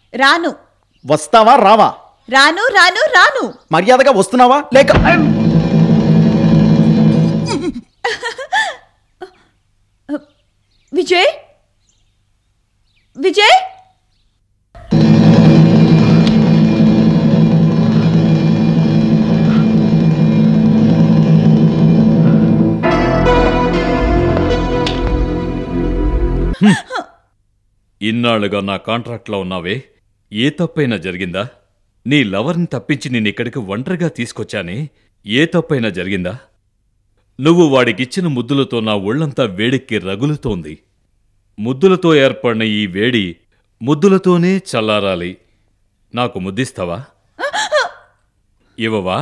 రాను వస్తావా రావా రాను రాను రాను మర్యాదగా వస్తున్నావా లేక విజయ్ విజయ్ ఇన్నాళ్లుగా నా కాంట్రాక్ట్లో ఉన్నావే ఏ తప్పైనా జరిగిందా నీ లవర్ని తప్పించి నిన్నిక్కడికి ఒంటరిగా తీసుకొచ్చానే ఏ తప్పైనా జరిగిందా నువ్వు వాడికిచ్చిన ముద్దులతో నా ఒళ్ళంతా వేడెక్కి రగులుతోంది ముద్దులతో ఏర్పడిన ఈ వేడి ముద్దులతోనే చల్లారాలి నాకు ముద్దిస్తావా ఇవ్వవా